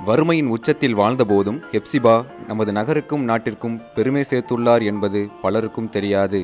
வறுமையின் உச்சத்தில் வாழ்ந்தபோதும் ஹெப்சிபா நமது நகருக்கும் நாட்டிற்கும் பெருமை சேர்த்துள்ளார் என்பது பலருக்கும் தெரியாது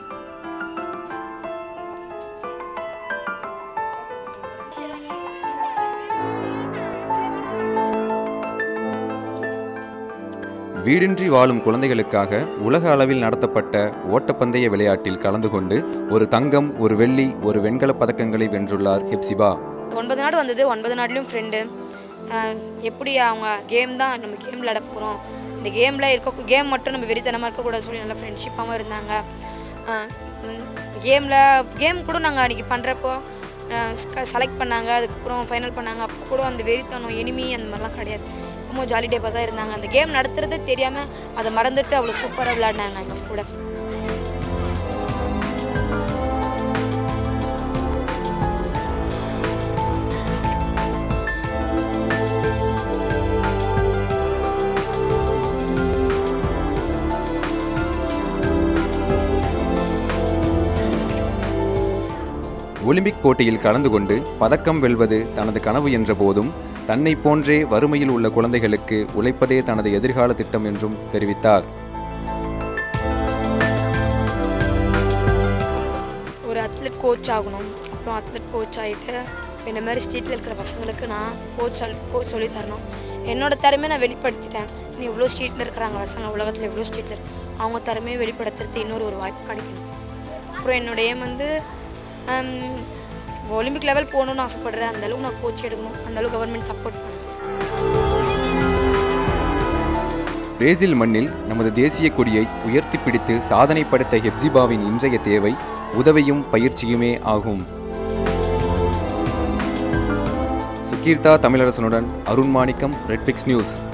வீடின்றி வாழும் குழந்தைகளுக்காக உலக அளவில் நடத்தப்பட்ட ஓட்டப்பந்தய விளையாட்டில் கலந்து கொண்டு ஒரு தங்கம் ஒரு வெள்ளி ஒரு வெண்கலப் பதக்கங்களை வென்றுள்ளார் ஹெப்சிபா ஒன்பது நாடு வந்தது ஒன்பது நாடுலையும் ஃப்ரெண்டு எப்படி அவங்க கேம் தான் நம்ம கேம் விளையாட போகிறோம் இந்த கேமில் இருக்க கேம் மட்டும் நம்ம வெறித்தனமாக இருக்கக்கூடாது சொல்லி நல்லா ஃப்ரெண்ட்ஷிப்பாகவும் இருந்தாங்க கேமில் கேம் கூட நாங்கள் அன்றைக்கி பண்ணுறப்போ செலக்ட் பண்ணாங்க அதுக்கப்புறம் ஃபைனல் பண்ணாங்க அப்போ கூட அந்த வெறித்தனம் எனிமி அந்த மாதிரிலாம் கிடையாது ரொம்ப ஜாலி டேப்பாக தான் இருந்தாங்க அந்த கேம் நடத்துறதே தெரியாமல் அதை மறந்துட்டு அவ்வளோ சூப்பராக விளையாடினாங்க எங்கள் கூட ஒலிம்பிக் போட்டியில் கலந்து கொண்டு பதக்கம் வெல்வது தனது கனவு என்ற போதும் தன்னை போன்றே வறுமையில் உள்ள குழந்தைகளுக்கு உழைப்பதே தனது எதிர்கால திட்டம் என்றும் தெரிவித்தார் ஒரு அத்லெட் கோச் ஆகணும் அப்புறம் அத்லெட் கோச் ஆகிட்டு இந்த மாதிரி ஸ்ட்ரீட்டில் இருக்கிற பசங்களுக்கு நான் கோச் கோச் சொல்லி தரணும் என்னோட திறமையை நான் வெளிப்படுத்திட்டேன் நீ இவ்வளோ ஸ்ட்ரீட்டில் இருக்கிறாங்க பசங்க உலகத்தில் எவ்வளோ ஸ்ட்ரீட்டில் அவங்க திறமையை வெளிப்படுத்துறது இன்னொரு ஒரு வாய்ப்பு கிடைக்கணும் அப்புறம் என்னோட ஏம் வந்து ஒலிம்பிக் லெவல் போகணும்னு ஆசைப்படுறேன் அந்த அளவுக்கு நான் கோச் எடுக்கணும் அந்த அளவுக்கு கவர்மெண்ட் சப்போர்ட் பண்ணும் பிரேசில் மண்ணில் நமது தேசிய கொடியை உயர்த்தி பிடித்து சாதனை படைத்த ஹெப்சிபாவின் இன்றைய தேவை உதவியும் பயிற்சியுமே ஆகும் சுகீர்த்தா தமிழரசனுடன் அருண் மாணிக்கம் ரெட்பிக்ஸ் நியூஸ்